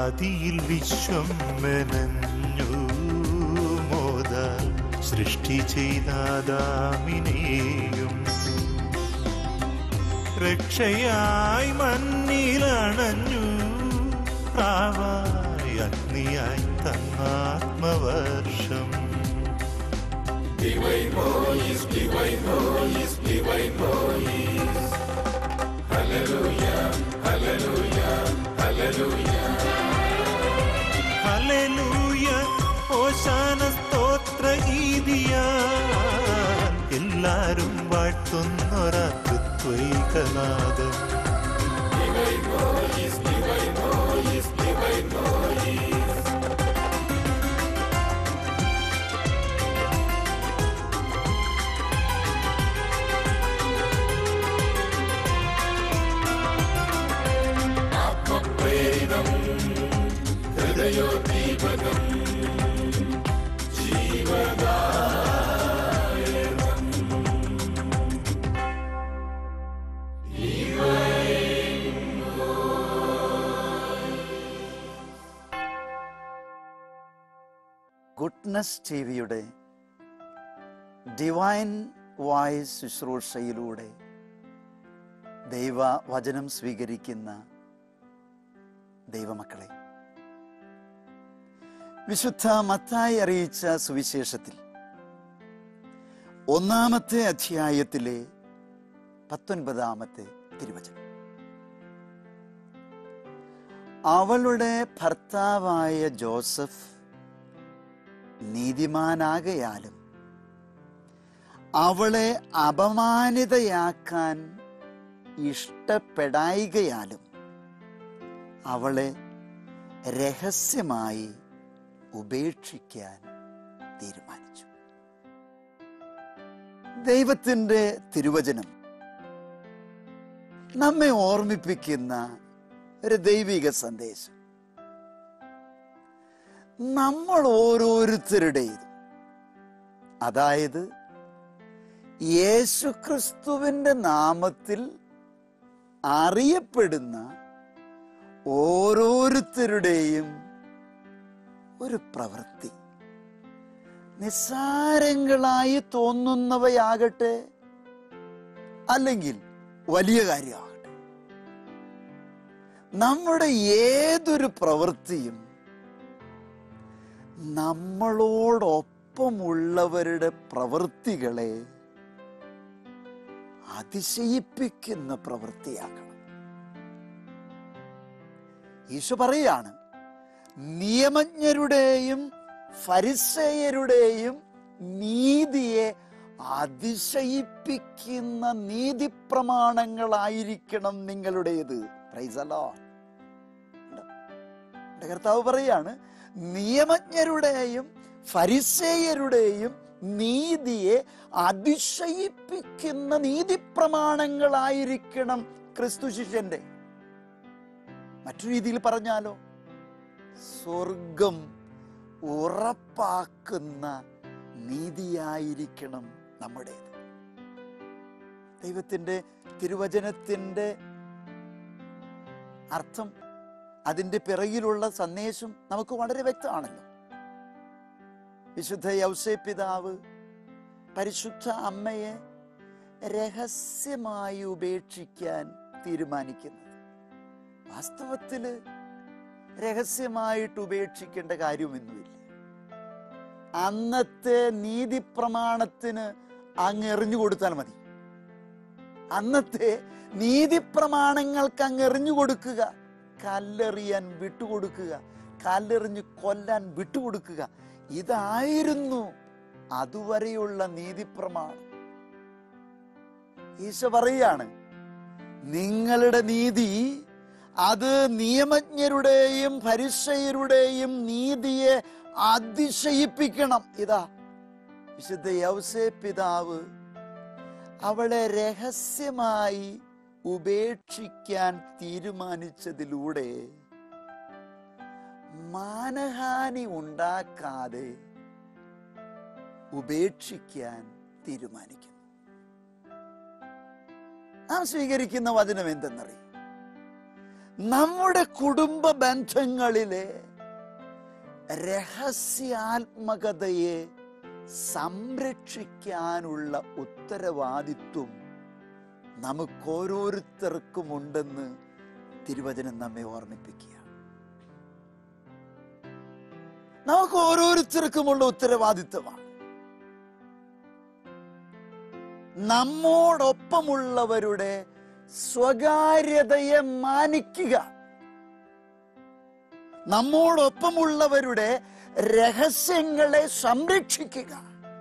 ആദിയിൽ വിശ്വം മെനഞ്ഞു മോദാൽ സൃഷ്ടി ചെയ്താദാമിനെയും രക്ഷയായി മണ്ണിലണഞ്ഞു പ്രാവായി അഗ്നിയായി തന്നാത്മവർഷം ഹല്ലേലൂയ ഓശാന സ്തോത്ര ഗീതിയ എല്ലാരും വാഴ്ത്തുന്നൊരാ തൃത്വൈകനാഥം ഗുഡ്നസ് ടി വിയുടെ ഡിവൈൻ വായ്സ് ശുശ്രൂഷയിലൂടെ ദൈവ വചനം സ്വീകരിക്കുന്ന ദൈവമക്കളെ വിശുദ്ധ മത്തായി അറിയിച്ച സുവിശേഷത്തിൽ ഒന്നാമത്തെ അധ്യായത്തിലെ പത്തൊൻപതാമത്തെ തിരുവചനം അവളുടെ ഭർത്താവായ ജോസഫ് നീതിമാനാകയാലും അവളെ അപമാനിതയാക്കാൻ ഇഷ്ടപ്പെടായികയാലും അവളെ രഹസ്യമായി ഉപേക്ഷിക്കാൻ തീരുമാനിച്ചു ദൈവത്തിൻ്റെ തിരുവചനം നമ്മെ ഓർമ്മിപ്പിക്കുന്ന ഒരു ദൈവിക സന്ദേശം നമ്മൾ ഓരോരുത്തരുടെയും അതായത് യേശുക്രിസ്തുവിൻ്റെ നാമത്തിൽ അറിയപ്പെടുന്ന ഓരോരുത്തരുടെയും ഒരു പ്രവൃത്തി നിസ്സാരങ്ങളായി തോന്നുന്നവയാകട്ടെ അല്ലെങ്കിൽ വലിയ കാര്യമാകട്ടെ നമ്മുടെ ഏതൊരു പ്രവൃത്തിയും നമ്മളോടൊപ്പമുള്ളവരുടെ പ്രവൃത്തികളെ അതിശയിപ്പിക്കുന്ന പ്രവൃത്തിയാക്കണം ഈശോ പറയാണ് നിയമജ്ഞരുടെയും ഫരിസേയരുടെയും നീതിയെ അതിശയിപ്പിക്കുന്ന നീതി പ്രമാണങ്ങളായിരിക്കണം നിങ്ങളുടേത് പ്രൈസലോ കർത്താവ് പറയാണ് നിയമജ്ഞരുടെയും ഫരിസേയരുടെയും നീതിയെ അതിശയിപ്പിക്കുന്ന നീതി പ്രമാണങ്ങളായിരിക്കണം ക്രിസ്തു ശിഷ്യന്റെ മറ്റു രീതിയിൽ പറഞ്ഞാലോ സ്വർഗം ഉറപ്പാക്കുന്ന നീതിയായിരിക്കണം നമ്മുടേത് ദൈവത്തിൻ്റെ തിരുവചനത്തിൻ്റെ അർത്ഥം അതിൻ്റെ പിറകിലുള്ള സന്ദേശം നമുക്ക് വളരെ വ്യക്തമാണല്ലോ വിശുദ്ധ യൗസേ പിതാവ് പരിശുദ്ധ അമ്മയെ രഹസ്യമായി ഉപേക്ഷിക്കാൻ തീരുമാനിക്കുന്നത് വാസ്തവത്തിൽ രഹസ്യമായിട്ട് ഉപേക്ഷിക്കേണ്ട കാര്യമൊന്നുമില്ല അന്നത്തെ നീതി പ്രമാണത്തിന് അങ്ങ് എറിഞ്ഞു കൊടുത്താൽ മതി അന്നത്തെ നീതി പ്രമാണങ്ങൾക്ക് അങ്ങ് എറിഞ്ഞു കൊടുക്കുക കല്ലെറിയാൻ വിട്ടുകൊടുക്കുക കല്ലെറിഞ്ഞ് കൊല്ലാൻ വിട്ടുകൊടുക്കുക ഇതായിരുന്നു അതുവരെയുള്ള നീതി പ്രമാണം ഈശോ പറയാണ് നിങ്ങളുടെ നീതി അത് നിയമജ്ഞരുടെയും പരിസയരുടെയും നീതിയെ അതിശയിപ്പിക്കണം ഇതാ വിശുദ്ധ യൗസേ പിതാവ് അവളെ രഹസ്യമായി ഉപേക്ഷിക്കാൻ തീരുമാനിച്ചതിലൂടെ മാനഹാനി ഉണ്ടാക്കാതെ ഉപേക്ഷിക്കാൻ തീരുമാനിക്കുന്നു നാം സ്വീകരിക്കുന്ന വചനം എന്തെന്നറിയും നമ്മുടെ കുടുംബ ബന്ധങ്ങളിലെ രഹസ്യാത്മകതയെ സംരക്ഷിക്കാനുള്ള ഉത്തരവാദിത്വം നമുക്ക് ഓരോരുത്തർക്കും ഉണ്ടെന്ന് തിരുവചനം നമ്മെ ഓർമ്മിപ്പിക്കുക നമുക്ക് ഓരോരുത്തർക്കുമുള്ള ഉത്തരവാദിത്വമാണ് നമ്മോടൊപ്പമുള്ളവരുടെ സ്വകാര്യതയെ മാനിക്കുക നമ്മോടൊപ്പമുള്ളവരുടെ രഹസ്യങ്ങളെ സംരക്ഷിക്കുക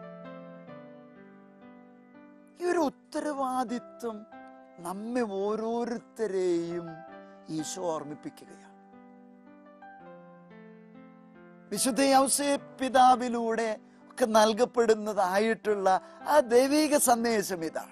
ഈ ഒരു ഉത്തരവാദിത്വം നമ്മെ ഓരോരുത്തരെയും ഈശോ ഓർമ്മിപ്പിക്കുകയാണ് വിശുദ്ധ ഔസേ പിതാവിലൂടെ ഒക്കെ നൽകപ്പെടുന്നതായിട്ടുള്ള ആ ദൈവിക സന്ദേശം ഇതാണ്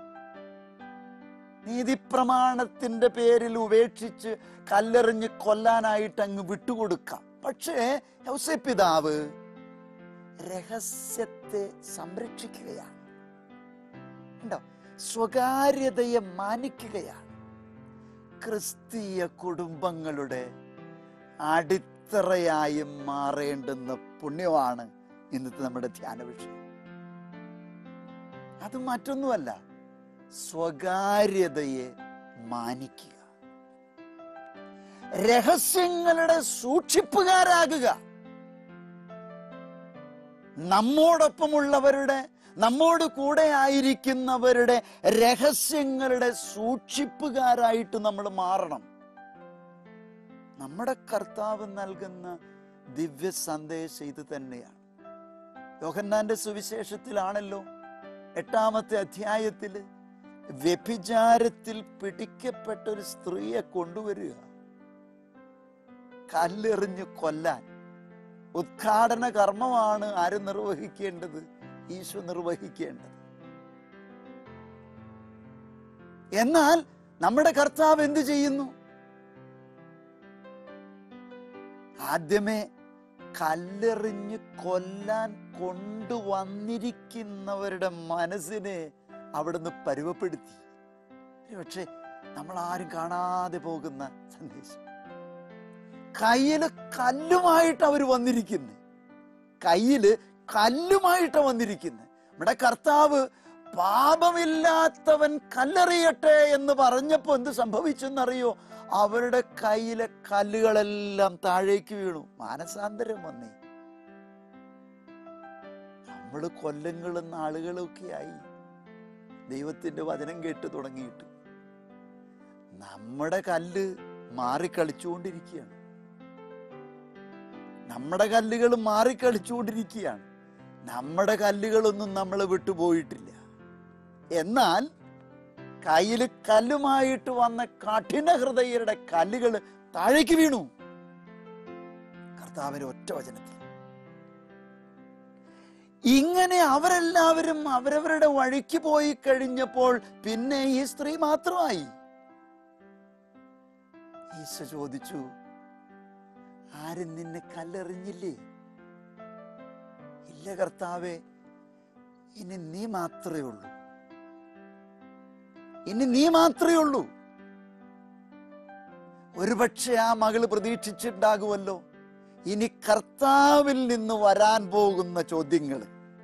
നീതിപ്രമാണത്തിന്റെ പേരിൽ ഉപേക്ഷിച്ച് കല്ലെറിഞ്ഞ് കൊല്ലാനായിട്ട് അങ്ങ് വിട്ടുകൊടുക്കാം പക്ഷേ ഔസേ പിതാവ് രഹസ്യത്തെ സംരക്ഷിക്കുകയാണ് ഉണ്ടോ സ്വകാര്യതയെ മാനിക്കുകയാണ് ക്രിസ്തീയ കുടുംബങ്ങളുടെ അടിത്തറയായി മാറേണ്ടുന്ന പുണ്യമാണ് ഇന്നത്തെ നമ്മുടെ ധ്യാന വിഷയം അത് മറ്റൊന്നുമല്ല സ്വകാര്യതയെ മാനിക്കുക രഹസ്യങ്ങളുടെ സൂക്ഷിപ്പുകാരാകുക നമ്മോടൊപ്പമുള്ളവരുടെ നമ്മോട് കൂടെ ആയിരിക്കുന്നവരുടെ രഹസ്യങ്ങളുടെ സൂക്ഷിപ്പുകാരായിട്ട് നമ്മൾ മാറണം നമ്മുടെ കർത്താവ് നൽകുന്ന ദിവ്യ സന്ദേശം ഇത് തന്നെയാണ് യോഹന്നാന്റെ സുവിശേഷത്തിലാണല്ലോ എട്ടാമത്തെ അധ്യായത്തിൽ വ്യഭിചാരത്തിൽ പിടിക്കപ്പെട്ട ഒരു സ്ത്രീയെ കൊണ്ടുവരിക കല്ലെറിഞ്ഞ് കൊല്ലാൻ ഉദ്ഘാടന കർമ്മമാണ് ആര് നിർവഹിക്കേണ്ടത് ഈശോ നിർവഹിക്കേണ്ടത് എന്നാൽ നമ്മുടെ കർത്താവ് എന്തു ചെയ്യുന്നു ആദ്യമേ കല്ലെറിഞ്ഞ് കൊല്ലാൻ കൊണ്ടുവന്നിരിക്കുന്നവരുടെ മനസ്സിനെ അവിടുന്ന് പരുവപ്പെടുത്തി പക്ഷെ നമ്മൾ ആരും കാണാതെ പോകുന്ന സന്ദേശം കയ്യില് കല്ലുമായിട്ട് അവർ വന്നിരിക്കുന്നു കയ്യില് കല്ലുമായിട്ട് വന്നിരിക്കുന്നത് നമ്മുടെ കർത്താവ് പാപമില്ലാത്തവൻ കല്ലെറിയട്ടെ എന്ന് പറഞ്ഞപ്പോ എന്ത് സംഭവിച്ചെന്നറിയോ അവരുടെ കയ്യിലെ കല്ലുകളെല്ലാം താഴേക്ക് വീണു മാനസാന്തരം വന്നേ നമ്മള് കൊല്ലങ്ങളും നാളുകളൊക്കെ ആയി ദൈവത്തിന്റെ വചനം കേട്ട് തുടങ്ങിയിട്ട് നമ്മുടെ കല്ല് മാറിക്കളിച്ചുകൊണ്ടിരിക്കുകയാണ് നമ്മുടെ കല്ലുകൾ മാറിക്കളിച്ചുകൊണ്ടിരിക്കുകയാണ് നമ്മുടെ കല്ലുകളൊന്നും നമ്മളെ വിട്ടുപോയിട്ടില്ല എന്നാൽ കയ്യിൽ കല്ലുമായിട്ട് വന്ന കഠിന ഹൃദയരുടെ കല്ലുകൾ താഴേക്ക് വീണു കർത്താവിന്റെ ഒറ്റ വചനത്തിൽ ഇങ്ങനെ അവരെല്ലാവരും അവരവരുടെ വഴിക്ക് പോയി കഴിഞ്ഞപ്പോൾ പിന്നെ ഈ സ്ത്രീ മാത്രമായി ഈശോ ചോദിച്ചു ആരും നിന്നെ കല്ലെറിഞ്ഞില്ലേ ഇല്ല കർത്താവേ ഇനി നീ മാത്രമേ ഉള്ളൂ ഇനി നീ മാത്രമേ ഉള്ളൂ ഒരുപക്ഷെ ആ മകള് പ്രതീക്ഷിച്ചിട്ടുണ്ടാകുമല്ലോ ഇനി കർത്താവിൽ നിന്ന് വരാൻ പോകുന്ന ചോദ്യങ്ങൾ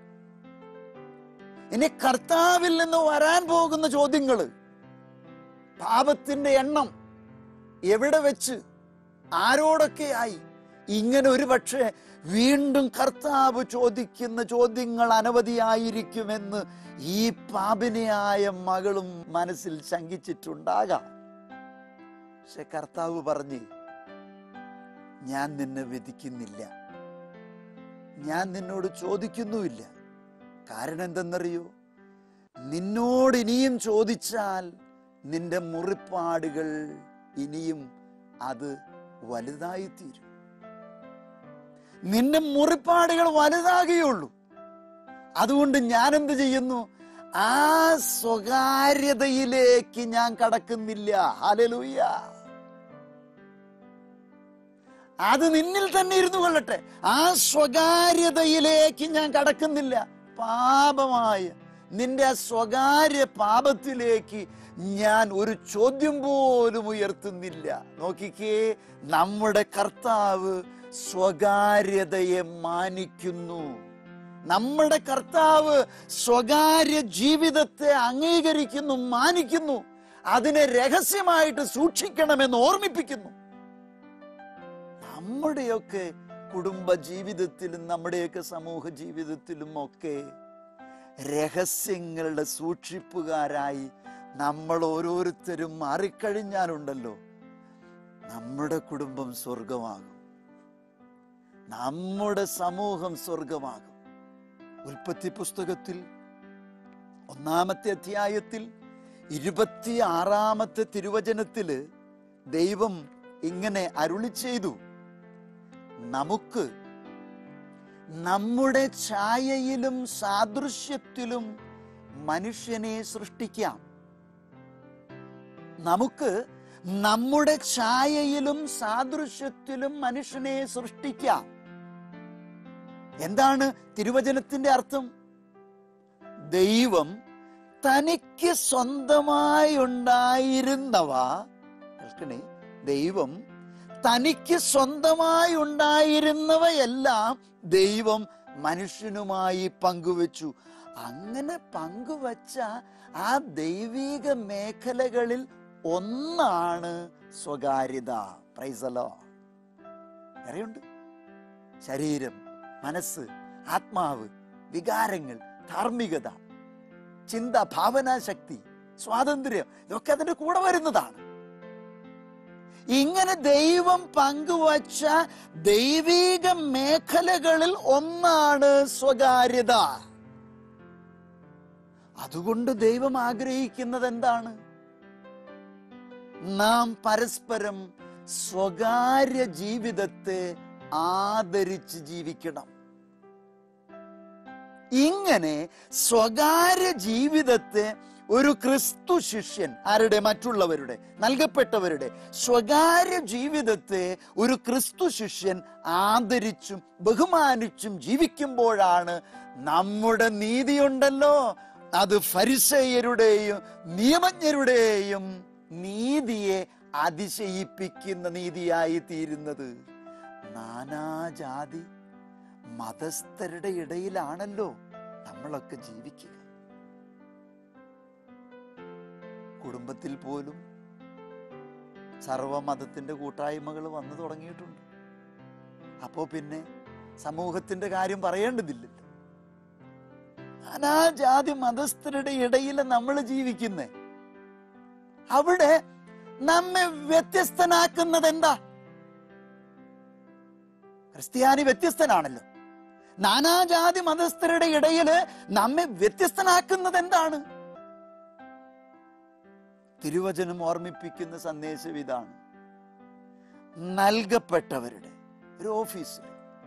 ഇനി കർത്താവിൽ നിന്ന് വരാൻ പോകുന്ന ചോദ്യങ്ങൾ പാപത്തിന്റെ എണ്ണം എവിടെ വെച്ച് ആരോടൊക്കെയായി ഇങ്ങനെ ഒരു പക്ഷേ വീണ്ടും കർത്താവ് ചോദിക്കുന്ന ചോദ്യങ്ങൾ അനവധിയായിരിക്കുമെന്ന് ഈ പാപിനിയായ മകളും മനസ്സിൽ ശങ്കിച്ചിട്ടുണ്ടാകാം പക്ഷെ കർത്താവ് പറഞ്ഞ് ഞാൻ നിന്നെ വിധിക്കുന്നില്ല ഞാൻ നിന്നോട് ചോദിക്കുന്നുമില്ല കാരണം എന്തെന്നറിയോ നിന്നോട് ഇനിയും ചോദിച്ചാൽ നിന്റെ മുറിപ്പാടുകൾ ഇനിയും അത് വലുതായി തീരും നിന്റെ മുറിപ്പാടുകൾ വലുതാകുകയുള്ളൂ അതുകൊണ്ട് ഞാൻ എന്ത് ചെയ്യുന്നു ആ സ്വകാര്യതയിലേക്ക് ഞാൻ കടക്കുന്നില്ല ഹലലൂയ അത് നിന്നിൽ തന്നെ ഇരുന്നു കൊള്ളട്ടെ ആ സ്വകാര്യതയിലേക്ക് ഞാൻ കടക്കുന്നില്ല പാപമായ നിന്റെ ആ സ്വകാര്യ പാപത്തിലേക്ക് ഞാൻ ഒരു ചോദ്യം പോലും ഉയർത്തുന്നില്ല നോക്കിക്കേ നമ്മുടെ കർത്താവ് സ്വകാര്യതയെ മാനിക്കുന്നു നമ്മുടെ കർത്താവ് സ്വകാര്യ ജീവിതത്തെ അംഗീകരിക്കുന്നു മാനിക്കുന്നു അതിനെ രഹസ്യമായിട്ട് സൂക്ഷിക്കണമെന്ന് ഓർമ്മിപ്പിക്കുന്നു നമ്മുടെയൊക്കെ കുടുംബ ജീവിതത്തിലും നമ്മുടെയൊക്കെ സമൂഹ ജീവിതത്തിലും ഒക്കെ രഹസ്യങ്ങളുടെ സൂക്ഷിപ്പുകാരായി നമ്മൾ ഓരോരുത്തരും മാറിക്കഴിഞ്ഞാലുണ്ടല്ലോ നമ്മുടെ കുടുംബം സ്വർഗമാകും നമ്മുടെ സമൂഹം സ്വർഗമാകും ഉൽപ്പത്തി പുസ്തകത്തിൽ ഒന്നാമത്തെ അധ്യായത്തിൽ ഇരുപത്തി ആറാമത്തെ തിരുവചനത്തില് ദൈവം ഇങ്ങനെ അരുളി ചെയ്തു നമുക്ക് നമ്മുടെ ഛായയിലും സാദൃശ്യത്തിലും മനുഷ്യനെ സൃഷ്ടിക്കാം നമുക്ക് നമ്മുടെ ഛായയിലും സാദൃശ്യത്തിലും മനുഷ്യനെ സൃഷ്ടിക്കാം എന്താണ് തിരുവചനത്തിന്റെ അർത്ഥം ദൈവം തനിക്ക് സ്വന്തമായി ഉണ്ടായിരുന്നവ കേൾക്കണേ ദൈവം തനിക്ക് സ്വന്തമായി ഉണ്ടായിരുന്നവയെല്ലാം ദൈവം മനുഷ്യനുമായി പങ്കുവച്ചു അങ്ങനെ പങ്കുവച്ച ആ ദൈവിക മേഖലകളിൽ ഒന്നാണ് സ്വകാര്യത പ്രൈസലോ വേറെയുണ്ട് ശരീരം മനസ്സ് ആത്മാവ് വികാരങ്ങൾ ധാർമ്മികത ചിന്ത ഭാവനാശക്തി സ്വാതന്ത്ര്യം ഇതൊക്കെ അതിന്റെ കൂടെ വരുന്നതാണ് ഇങ്ങനെ ദൈവം പങ്കുവച്ച ദൈവീക മേഖലകളിൽ ഒന്നാണ് സ്വകാര്യത അതുകൊണ്ട് ദൈവം ആഗ്രഹിക്കുന്നത് എന്താണ് നാം പരസ്പരം സ്വകാര്യ ജീവിതത്തെ ആദരിച്ച് ജീവിക്കണം ഇങ്ങനെ സ്വകാര്യ ജീവിതത്തെ ഒരു ക്രിസ്തു ശിഷ്യൻ ആരുടെ മറ്റുള്ളവരുടെ നൽകപ്പെട്ടവരുടെ സ്വകാര്യ ജീവിതത്തെ ഒരു ക്രിസ്തു ശിഷ്യൻ ആദരിച്ചും ബഹുമാനിച്ചും ജീവിക്കുമ്പോഴാണ് നമ്മുടെ നീതിയുണ്ടല്ലോ അത് ഫരിസേയരുടെയും നിയമജ്ഞരുടെയും നീതിയെ അതിശയിപ്പിക്കുന്ന നീതിയായി തീരുന്നത് നാനാജാതി മതസ്ഥരുടെ ഇടയിലാണല്ലോ നമ്മളൊക്കെ ജീവിക്കുക കുടുംബത്തിൽ പോലും സർവമതത്തിന്റെ കൂട്ടായ്മകൾ വന്നു തുടങ്ങിയിട്ടുണ്ട് അപ്പോ പിന്നെ സമൂഹത്തിന്റെ കാര്യം പറയേണ്ടതില്ലല്ലോ നാനാജാതി മതസ്ഥരുടെ ഇടയിൽ നമ്മൾ ജീവിക്കുന്നേ അവിടെ നമ്മെ വ്യത്യസ്തനാക്കുന്നത് എന്താ ക്രിസ്ത്യാനി വ്യത്യസ്തനാണല്ലോ നാനാജാതി മതസ്ഥരുടെ ഇടയില് നമ്മെ വ്യത്യസ്തനാക്കുന്നത് എന്താണ് തിരുവചനം ഓർമ്മിപ്പിക്കുന്ന സന്ദേശം ഇതാണ് നൽകപ്പെട്ടവരുടെ ഒരു ഓഫീസിൽ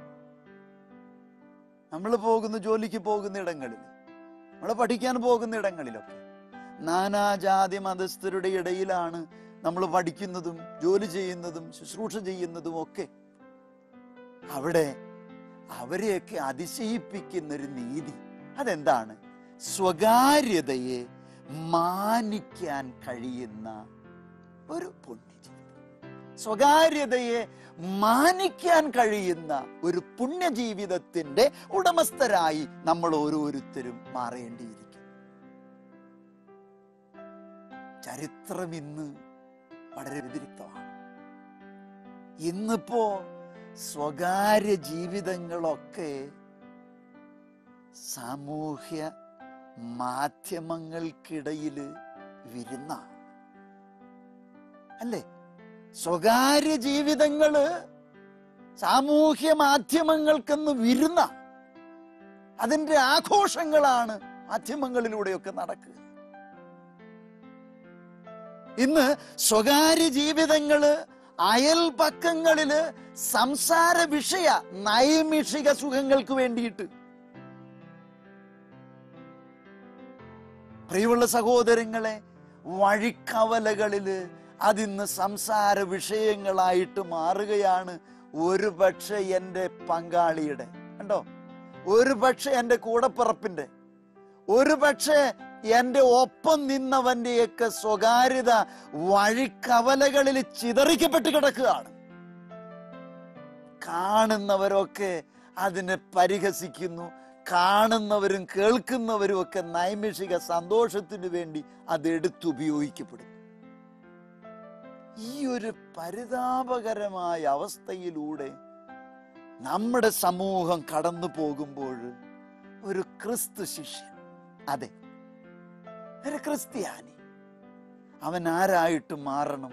നമ്മൾ പോകുന്ന ജോലിക്ക് പോകുന്ന ഇടങ്ങളിൽ നമ്മൾ പഠിക്കാൻ പോകുന്ന ഇടങ്ങളിലൊക്കെ നാനാജാതി മതസ്ഥരുടെ ഇടയിലാണ് നമ്മൾ പഠിക്കുന്നതും ജോലി ചെയ്യുന്നതും ശുശ്രൂഷ ചെയ്യുന്നതും ഒക്കെ അവിടെ അവരെയൊക്കെ അതിശയിപ്പിക്കുന്ന ഒരു നീതി അതെന്താണ് സ്വകാര്യതയെ മാനിക്കാൻ കഴിയുന്ന ഒരു പുണ്യജീവിതം സ്വകാര്യതയെ മാനിക്കാൻ കഴിയുന്ന ഒരു പുണ്യജീവിതത്തിന്റെ ഉടമസ്ഥരായി നമ്മൾ ഓരോരുത്തരും മാറേണ്ടിയിരിക്കും ചരിത്രം ഇന്ന് വളരെ വ്യതിരിക്തമാണ് ഇന്നിപ്പോ സ്വകാര്യ ജീവിതങ്ങളൊക്കെ സാമൂഹ്യ മാധ്യമങ്ങൾക്കിടയിൽ വിരുന്ന അല്ലേ സ്വകാര്യ ജീവിതങ്ങള് സാമൂഹ്യ മാധ്യമങ്ങൾക്കെന്ന് വിരുന്ന അതിന്റെ ആഘോഷങ്ങളാണ് മാധ്യമങ്ങളിലൂടെയൊക്കെ നടക്കുക ഇന്ന് സ്വകാര്യ ജീവിതങ്ങള് അയൽപക്കങ്ങളില് സംസാര വിഷയ നൈമിഷിക സുഖങ്ങൾക്ക് വേണ്ടിയിട്ട് പ്രിയമുള്ള സഹോദരങ്ങളെ വഴിക്കവലകളില് അതിന്ന് സംസാര വിഷയങ്ങളായിട്ട് മാറുകയാണ് ഒരു പക്ഷെ എൻ്റെ പങ്കാളിയുടെ കണ്ടോ ഒരു പക്ഷെ എൻ്റെ കൂടപ്പിറപ്പിന്റെ ഒരു പക്ഷേ എന്റെ ഒപ്പം നിന്നവന്റെയൊക്കെ സ്വകാര്യത വഴിക്കവലകളിൽ ചിതറിക്കപ്പെട്ട് കിടക്കുകയാണ് കാണുന്നവരൊക്കെ അതിനെ പരിഹസിക്കുന്നു കാണുന്നവരും കേൾക്കുന്നവരും ഒക്കെ നൈമിഷിക സന്തോഷത്തിന് വേണ്ടി അത് എടുത്തുപയോഗിക്കപ്പെടുന്നു ഈ ഒരു പരിതാപകരമായ അവസ്ഥയിലൂടെ നമ്മുടെ സമൂഹം കടന്നു പോകുമ്പോൾ ഒരു ക്രിസ്തു ശിഷ്യൻ അതെ ഒരു ക്രിസ്ത്യാനി അവൻ ആരായിട്ട് മാറണം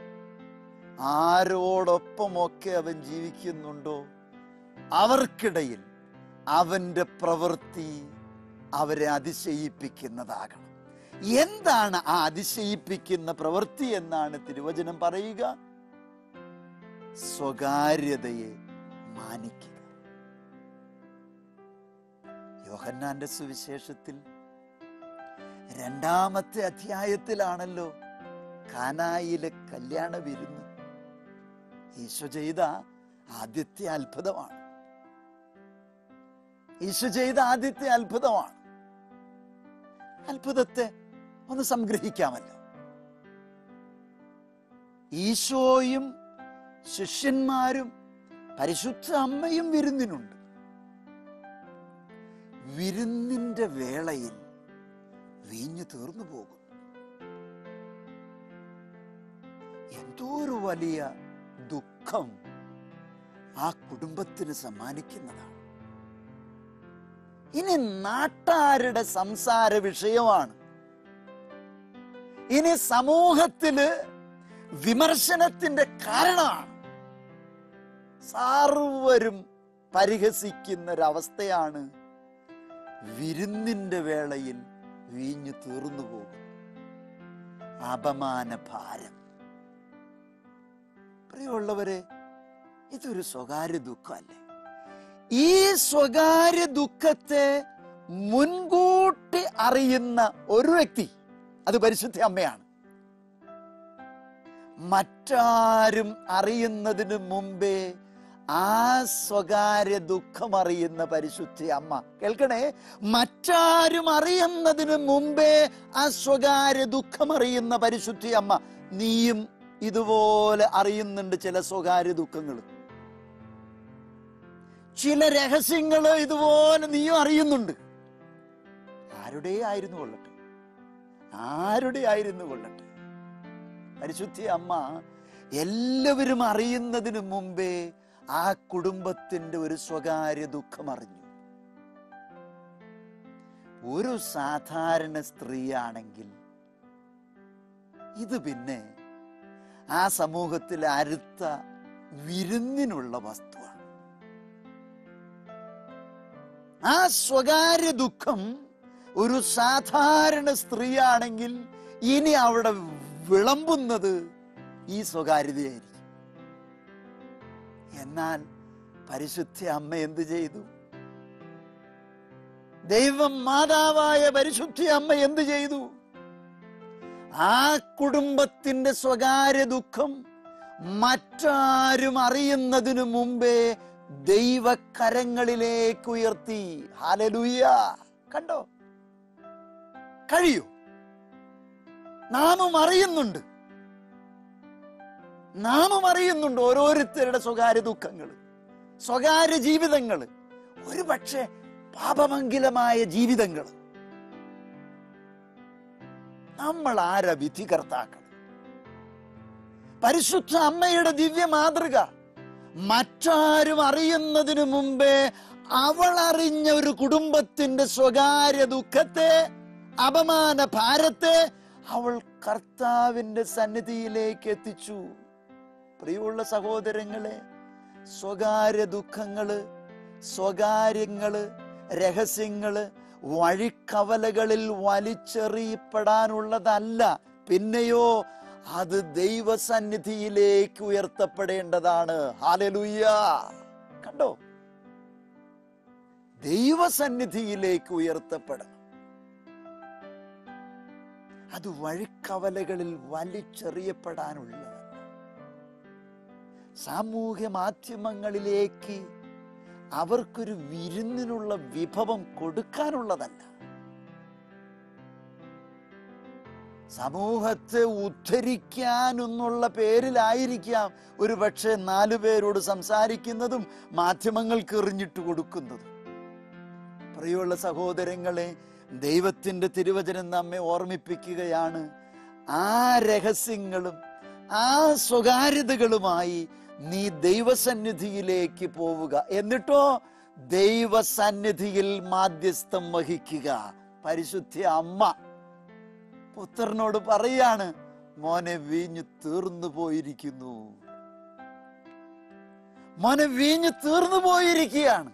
ആരോടൊപ്പമൊക്കെ അവൻ ജീവിക്കുന്നുണ്ടോ അവർക്കിടയിൽ അവന്റെ പ്രവൃത്തി അവരെ അതിശയിപ്പിക്കുന്നതാകണം എന്താണ് ആ അതിശയിപ്പിക്കുന്ന പ്രവൃത്തി എന്നാണ് തിരുവചനം പറയുക സ്വകാര്യതയെ മാനിക്കുക യോഹന്നാന്റെ സുവിശേഷത്തിൽ രണ്ടാമത്തെ അധ്യായത്തിലാണല്ലോ കാനായിലെ കല്യാണ വിരുന്ന് ഈശോ ചെയ്ത ആദ്യത്തെ അത്ഭുതമാണ് ഈശോ ചെയ്ത ആദ്യത്തെ അത്ഭുതമാണ് അത്ഭുതത്തെ ഒന്ന് സംഗ്രഹിക്കാമല്ലോ ഈശോയും ശിഷ്യന്മാരും പരിശുദ്ധ അമ്മയും വിരുന്നിനുണ്ട് വിരുന്നിന്റെ വേളയിൽ വീഞ്ഞു തീർന്നു പോകും എന്തോ ഒരു വലിയ ദുഃഖം ആ കുടുംബത്തിന് സമ്മാനിക്കുന്നതാണ് ഇനി നാട്ടാരുടെ സംസാര വിഷയമാണ് ഇനി സമൂഹത്തില് വിമർശനത്തിന്റെ കാരണമാണ് സർവരും പരിഹസിക്കുന്ന ഒരവസ്ഥയാണ് വിരുന്നിന്റെ വേളയിൽ വീഞ്ഞു തീർന്നു പോകും അപമാന ഭാരം പ്രിയമുള്ളവരെ ഇതൊരു സ്വകാര്യ ദുഃഖമല്ലേ ഈ സ്വകാര്യ ദുഃഖത്തെ മുൻകൂട്ടി അറിയുന്ന ഒരു വ്യക്തി അത് പരിശുദ്ധ അമ്മയാണ് മറ്റാരും അറിയുന്നതിന് മുമ്പേ ആ സ്വകാര്യ ദുഃഖം അറിയുന്ന പരിശുദ്ധ അമ്മ കേൾക്കണേ മറ്റാരും അറിയുന്നതിന് മുമ്പേ ആ സ്വകാര്യ ദുഃഖം അറിയുന്ന പരിശുദ്ധ അമ്മ നീയും ഇതുപോലെ അറിയുന്നുണ്ട് ചില സ്വകാര്യ ദുഃഖങ്ങൾ ചില രഹസ്യങ്ങൾ ഇതുപോലെ നീയും അറിയുന്നുണ്ട് ആരുടെ ആയിരുന്നു കൊള്ളട്ടെ ആരുടെ ആയിരുന്നു കൊള്ളട്ടെ പരിശുദ്ധി അമ്മ എല്ലാവരും അറിയുന്നതിന് മുമ്പേ ആ കുടുംബത്തിന്റെ ഒരു സ്വകാര്യ ദുഃഖം അറിഞ്ഞു ഒരു സാധാരണ സ്ത്രീയാണെങ്കിൽ ഇത് പിന്നെ ആ സമൂഹത്തിൽ അടുത്ത വിരുന്നിനുള്ള വസ്തുവാണ് ആ സ്വകാര്യ ദുഃഖം ഒരു സാധാരണ സ്ത്രീയാണെങ്കിൽ ഇനി അവിടെ വിളമ്പുന്നത് ഈ സ്വകാര്യതയായിരിക്കും എന്നാൽ പരിശുദ്ധ അമ്മ എന്ത് ചെയ്തു ദൈവം മാതാവായ പരിശുദ്ധ അമ്മ എന്ത് ചെയ്തു ആ കുടുംബത്തിന്റെ സ്വകാര്യ ദുഃഖം മറ്റാരും അറിയുന്നതിനു മുമ്പേ ദൈവക്കരങ്ങളിലേക്ക് ഉയർത്തി ഹാലലുയ്യ കണ്ടോ കഴിയൂ നാമും അറിയുന്നുണ്ട് നാമും അറിയുന്നുണ്ട് ഓരോരുത്തരുടെ സ്വകാര്യ ദുഃഖങ്ങൾ സ്വകാര്യ ജീവിതങ്ങൾ ഒരു പക്ഷേ പാപമംഗലമായ ജീവിതങ്ങൾ നമ്മൾ ആരാ വിധികർത്താക്കൾ പരിശുദ്ധ അമ്മയുടെ ദിവ്യ മാതൃക മറ്റാരും അറിയുന്നതിനു മുമ്പേ അവൾ അറിഞ്ഞ ഒരു കുടുംബത്തിന്റെ സ്വകാര്യ ദുഃഖത്തെ അപമാന ഭാരത്തെ അവൾ കർത്താവിന്റെ സന്നിധിയിലേക്ക് എത്തിച്ചു പ്രിയമുള്ള സഹോദരങ്ങളെ സ്വകാര്യ ദുഃഖങ്ങള് സ്വകാര്യങ്ങള് രഹസ്യങ്ങള് വഴിക്കവലകളിൽ വലിച്ചെറിയപ്പെടാനുള്ളതല്ല പിന്നെയോ അത് ദൈവസന്നിധിയിലേക്ക് ഉയർത്തപ്പെടേണ്ടതാണ് ഹാലലുയ്യ കണ്ടോ ദൈവസന്നിധിയിലേക്ക് ഉയർത്തപ്പെടണം അത് വഴിക്കവലകളിൽ വലിച്ചെറിയപ്പെടാനുള്ളതല്ല സാമൂഹ്യ മാധ്യമങ്ങളിലേക്ക് അവർക്കൊരു വിരുന്നിനുള്ള വിഭവം കൊടുക്കാനുള്ളതല്ല സമൂഹത്തെ ഉദ്ധരിക്കാനെന്നുള്ള പേരിലായിരിക്കാം ഒരു പക്ഷേ നാലു പേരോട് സംസാരിക്കുന്നതും മാധ്യമങ്ങൾക്ക് എറിഞ്ഞിട്ട് കൊടുക്കുന്നതും പ്രിയമുള്ള സഹോദരങ്ങളെ ദൈവത്തിന്റെ തിരുവചനം നമ്മെ ഓർമ്മിപ്പിക്കുകയാണ് ആ രഹസ്യങ്ങളും ആ സ്വകാര്യതകളുമായി നീ ദൈവസന്നിധിയിലേക്ക് പോവുക എന്നിട്ടോ ദൈവസന്നിധിയിൽ മാധ്യസ്ഥം വഹിക്കുക പരിശുദ്ധ അമ്മ പുത്രനോട് പറയാണ് മോനെ വീഞ്ഞു തീർന്നു പോയിരിക്കുന്നു മോനെ വീഞ്ഞു തീർന്നു പോയിരിക്കുകയാണ്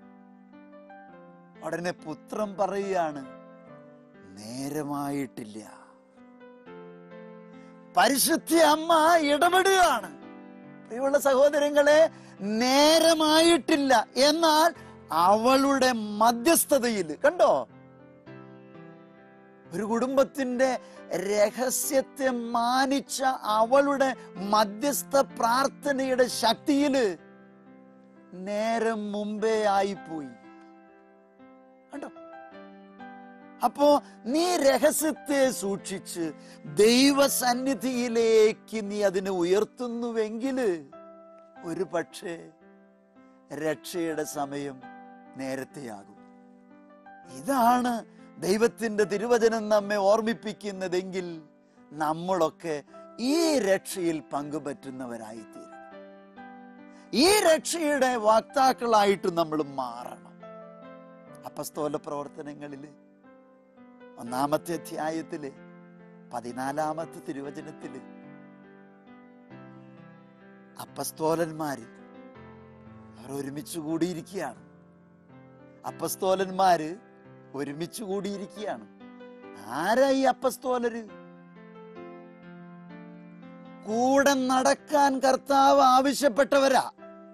ഉടനെ പുത്രൻ പറയുകയാണ് നേരമായിട്ടില്ല പരിശുദ്ധ അമ്മ ഇടപെടുകയാണ് പ്രിയമുള്ള സഹോദരങ്ങളെ നേരമായിട്ടില്ല എന്നാൽ അവളുടെ മധ്യസ്ഥതയിൽ കണ്ടോ ഒരു കുടുംബത്തിന്റെ രഹസ്യത്തെ മാനിച്ച അവളുടെ മധ്യസ്ഥ പ്രാർത്ഥനയുടെ ശക്തിയില് നേരം മുമ്പേ ആയിപ്പോയി കണ്ടോ അപ്പോ നീ രഹസ്യത്തെ സൂക്ഷിച്ച് ദൈവസന്നിധിയിലേക്ക് നീ അതിനെ ഉയർത്തുന്നുവെങ്കില് ഒരു പക്ഷേ രക്ഷയുടെ സമയം നേരത്തെയാകും ഇതാണ് ദൈവത്തിന്റെ തിരുവചനം നമ്മെ ഓർമ്മിപ്പിക്കുന്നതെങ്കിൽ നമ്മളൊക്കെ ഈ രക്ഷയിൽ പങ്കുപറ്റുന്നവരായിത്തീരും ഈ രക്ഷയുടെ വാക്താക്കളായിട്ട് നമ്മൾ മാറണം അപ്പസ്തോല പ്രവർത്തനങ്ങളില് ഒന്നാമത്തെ അധ്യായത്തില് പതിനാലാമത്തെ തിരുവചനത്തില് അപ്പസ്തോലന്മാര് അവർ ഒരുമിച്ച് കൂടിയിരിക്കുകയാണ് അപ്പസ്തോലന്മാര് ഒരുമിച്ച് കൂടിയിരിക്കുകയാണ് ആരാ ഈ അപ്പസ്തോലര് കൂടെ നടക്കാൻ കർത്താവ് ആവശ്യപ്പെട്ടവരാ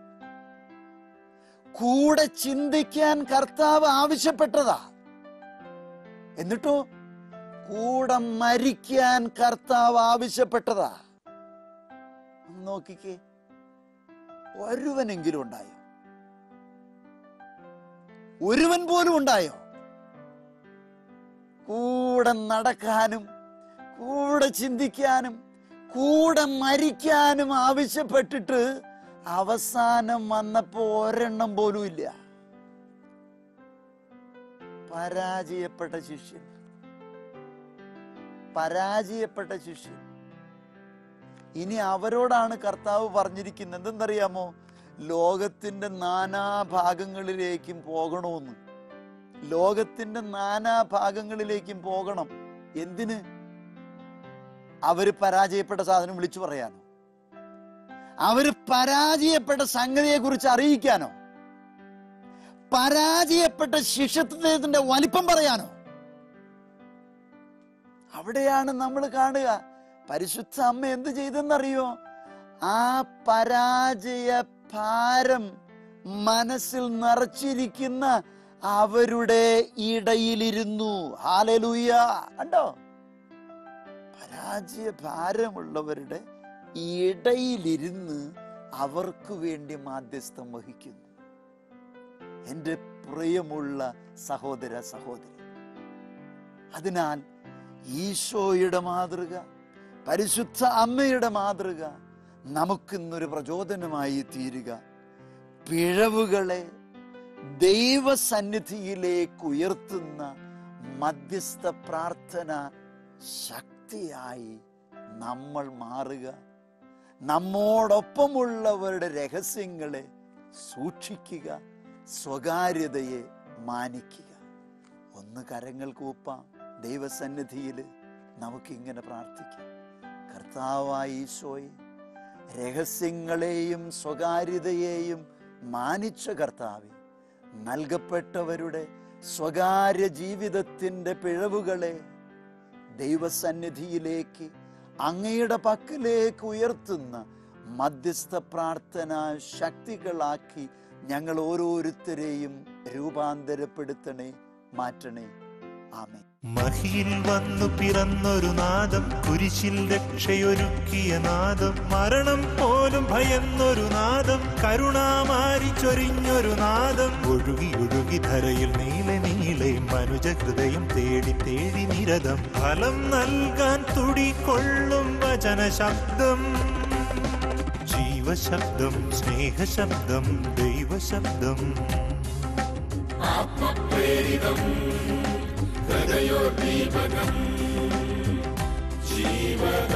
കൂടെ ചിന്തിക്കാൻ കർത്താവ് ആവശ്യപ്പെട്ടതാ എന്നിട്ടോ കൂടെ മരിക്കാൻ കർത്താവ് ആവശ്യപ്പെട്ടതാ ഒന്ന് നോക്കിക്കേ ഒരുവനെങ്കിലും ഉണ്ടായോ ഒരുവൻ പോലും ഉണ്ടായോ കൂടെ നടക്കാനും കൂടെ ചിന്തിക്കാനും കൂടെ മരിക്കാനും ആവശ്യപ്പെട്ടിട്ട് അവസാനം വന്നപ്പോ ഒരെണ്ണം പോലും ഇല്ല പരാജയപ്പെട്ട ശിഷ്യൻ പരാജയപ്പെട്ട ശിഷ്യൻ ഇനി അവരോടാണ് കർത്താവ് പറഞ്ഞിരിക്കുന്നത് എന്തെന്നറിയാമോ ലോകത്തിന്റെ നാനാ ഭാഗങ്ങളിലേക്കും പോകണമെന്ന് ലോകത്തിന്റെ നാനാ ഭാഗങ്ങളിലേക്കും പോകണം എന്തിന് അവര് പരാജയപ്പെട്ട സാധനം വിളിച്ചു പറയാനോ അവര് പരാജയപ്പെട്ട സംഗതിയെ കുറിച്ച് അറിയിക്കാനോ പരാജയപ്പെട്ട ശിഷ്യത്വത്തിന്റെ വലിപ്പം പറയാനോ അവിടെയാണ് നമ്മൾ കാണുക പരിശുദ്ധ അമ്മ എന്ത് ചെയ്തെന്നറിയോ ആ പരാജയ ഭാരം മനസ്സിൽ നിറച്ചിരിക്കുന്ന അവരുടെ ഇടയിലിരുന്നു ഹാലലൂയ കണ്ടോ പരാജയ ഭാരമുള്ളവരുടെ ഇടയിലിരുന്ന് അവർക്ക് വേണ്ടി മാധ്യസ്ഥം വഹിക്കുന്നു എൻ്റെ പ്രിയമുള്ള സഹോദര സഹോദരി അതിനാൽ ഈശോയുടെ മാതൃക പരിശുദ്ധ അമ്മയുടെ മാതൃക നമുക്കിന്നൊരു പ്രചോദനമായി തീരുക പിഴവുകളെ ദൈവസന്നിധിയിലേക്ക് ഉയർത്തുന്ന മധ്യസ്ഥ പ്രാർത്ഥന ശക്തിയായി നമ്മൾ മാറുക നമ്മോടൊപ്പമുള്ളവരുടെ രഹസ്യങ്ങളെ സൂക്ഷിക്കുക സ്വകാര്യതയെ മാനിക്കുക ഒന്ന് കരങ്ങൾ കൂപ്പാം ദൈവസന്നിധിയിൽ നമുക്കിങ്ങനെ പ്രാർത്ഥിക്കാം കർത്താവായ ഈശോയെ രഹസ്യങ്ങളെയും സ്വകാര്യതയെയും മാനിച്ച കർത്താവെ നൽകപ്പെട്ടവരുടെ സ്വകാര്യ ജീവിതത്തിൻ്റെ പിഴവുകളെ ദൈവസന്നിധിയിലേക്ക് അങ്ങയുടെ പക്കലേക്ക് ഉയർത്തുന്ന മധ്യസ്ഥ പ്രാർത്ഥന ശക്തികളാക്കി ഞങ്ങൾ ഓരോരുത്തരെയും രൂപാന്തരപ്പെടുത്തണേ മാറ്റണേ ആമേൻ മഹിയിൽ വന്നു പിറന്നൊരു നാദം കുരിശിൽ രക്ഷയൊരുക്കിയ നാദം മരണം പോലും ഭയന്നൊരു നാദം കരുണാമാരി ചൊരിഞ്ഞൊരു നാദം ഒഴുകി ഒഴുകി ധരയിൽ നീളെ നീളെ മനുജ ഹൃദയം തേടി തേടി നിരതം ഫലം നൽകാൻ തുടികൊള്ളും വചന ശബ്ദം ജീവശബ്ദം സ്നേഹശബ്ദം ദൈവശബ്ദം ആത്മപ്രേരിതം ഹൃദയോദ്ദീപകം ജീവ